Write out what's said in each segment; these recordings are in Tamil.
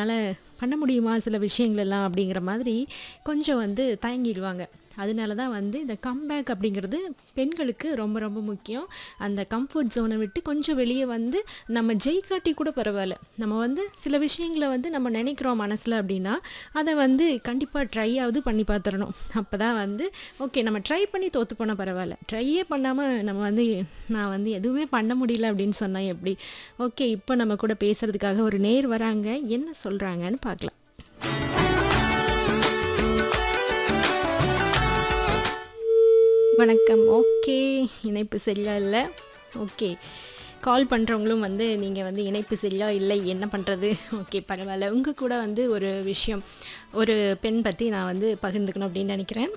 என்னால் பண்ண முடியுமா சில விஷயங்கள் எல்லாம் அப்படிங்கிற மாதிரி கொஞ்சம் வந்து தயங்கிடுவாங்க அதனால தான் வந்து இந்த கம்பேக் அப்படிங்கிறது பெண்களுக்கு ரொம்ப ரொம்ப முக்கியம் அந்த கம்ஃபர்ட் ஜோனை விட்டு கொஞ்சம் வெளியே வந்து நம்ம ஜெயிக்காட்டி கூட பரவாயில்ல நம்ம வந்து சில விஷயங்களை வந்து நம்ம நினைக்கிறோம் மனசில் அப்படின்னா அதை வந்து கண்டிப்பாக ட்ரை ஆகுது பண்ணி பார்த்துடணும் அப்போ தான் வந்து ஓகே நம்ம ட்ரை பண்ணி தோற்று போனால் பரவாயில்ல ட்ரையே பண்ணாமல் நம்ம வந்து நான் வந்து எதுவுமே பண்ண முடியல அப்படின்னு சொன்னால் எப்படி ஓகே இப்போ நம்ம கூட பேசுகிறதுக்காக ஒரு நேர் வராங்க என்ன சொல்கிறாங்கன்னு பார்க்கலாம் வணக்கம் ஓகே இணைப்பு சரியா இல்லை ஓகே கால் பண்ணுறவங்களும் வந்து நீங்கள் வந்து இணைப்பு சரியா இல்லை என்ன பண்ணுறது ஓகே பரவாயில்ல உங்கள் கூட வந்து ஒரு விஷயம் ஒரு பெண் பற்றி நான் வந்து பகிர்ந்துக்கணும் அப்படின்னு நினைக்கிறேன்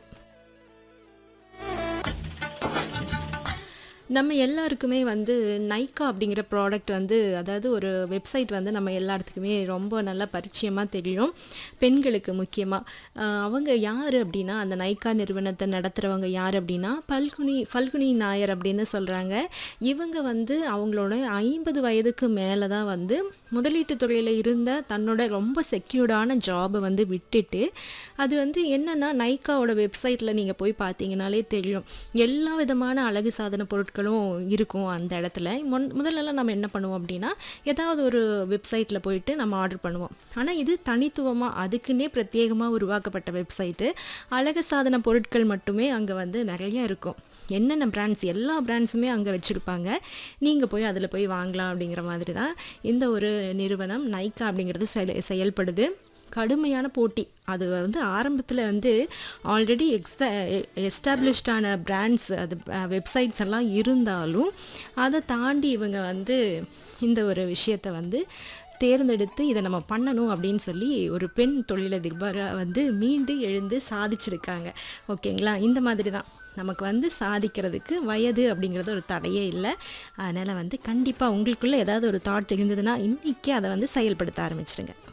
நம்ம எல்லாருக்குமே வந்து நைக்கா அப்படிங்கிற ப்ராடக்ட் வந்து அதாவது ஒரு வெப்சைட் வந்து நம்ம எல்லாத்துக்குமே ரொம்ப நல்லா பரிச்சயமாக தெரியும் பெண்களுக்கு முக்கியமாக அவங்க யார் அப்படின்னா அந்த நைக்கா நிறுவனத்தை நடத்துகிறவங்க யார் அப்படின்னா பல்குனி பல்குனி நாயர் அப்படின்னு சொல்கிறாங்க இவங்க வந்து அவங்களோட ஐம்பது வயதுக்கு மேலே தான் வந்து முதலீட்டு துறையில் இருந்த தன்னோட ரொம்ப செக்யூர்டான ஜாபை வந்து விட்டுட்டு அது வந்து என்னென்னா நைக்காவோட வெப்சைட்டில் நீங்கள் போய் பார்த்தீங்கனாலே தெரியும் எல்லா விதமான அழகு சாதன பொருட்கள் பொருட்களும் இருக்கும் அந்த இடத்துல முன் முதல்லலாம் நம்ம என்ன பண்ணுவோம் அப்படின்னா ஏதாவது ஒரு வெப்சைட்டில் போயிட்டு நம்ம ஆர்டர் பண்ணுவோம் ஆனால் இது தனித்துவமாக அதுக்குன்னே பிரத்யேகமாக உருவாக்கப்பட்ட வெப்சைட்டு அழகு சாதன பொருட்கள் மட்டுமே அங்கே வந்து நிறைய இருக்கும் என்னென்ன பிராண்ட்ஸ் எல்லா பிராண்ட்ஸுமே அங்கே வச்சுருப்பாங்க நீங்கள் போய் அதில் போய் வாங்கலாம் அப்படிங்கிற மாதிரி தான் இந்த ஒரு நிறுவனம் நைக்கா அப்படிங்கிறது செயல் செயல்படுது கடுமையான போட்டி அது வந்து ஆரம்பத்தில் வந்து ஆல்ரெடி எக்ஸ்ட எஸ்டாப்ளிஷ்டான பிராண்ட்ஸ் அது வெப்சைட்ஸ் எல்லாம் இருந்தாலும் அதை தாண்டி இவங்க வந்து இந்த ஒரு விஷயத்தை வந்து தேர்ந்தெடுத்து இதை நம்ம பண்ணணும் அப்படின்னு சொல்லி ஒரு பெண் தொழிலதிபராக வந்து மீண்டு எழுந்து சாதிச்சிருக்காங்க ஓகேங்களா இந்த மாதிரி தான் நமக்கு வந்து சாதிக்கிறதுக்கு வயது அப்படிங்கிறது ஒரு தடையே இல்லை அதனால் வந்து கண்டிப்பாக உங்களுக்குள்ளே ஏதாவது ஒரு தாட் இருந்ததுன்னா இன்றைக்கி அதை வந்து செயல்படுத்த ஆரம்பிச்சிடுங்க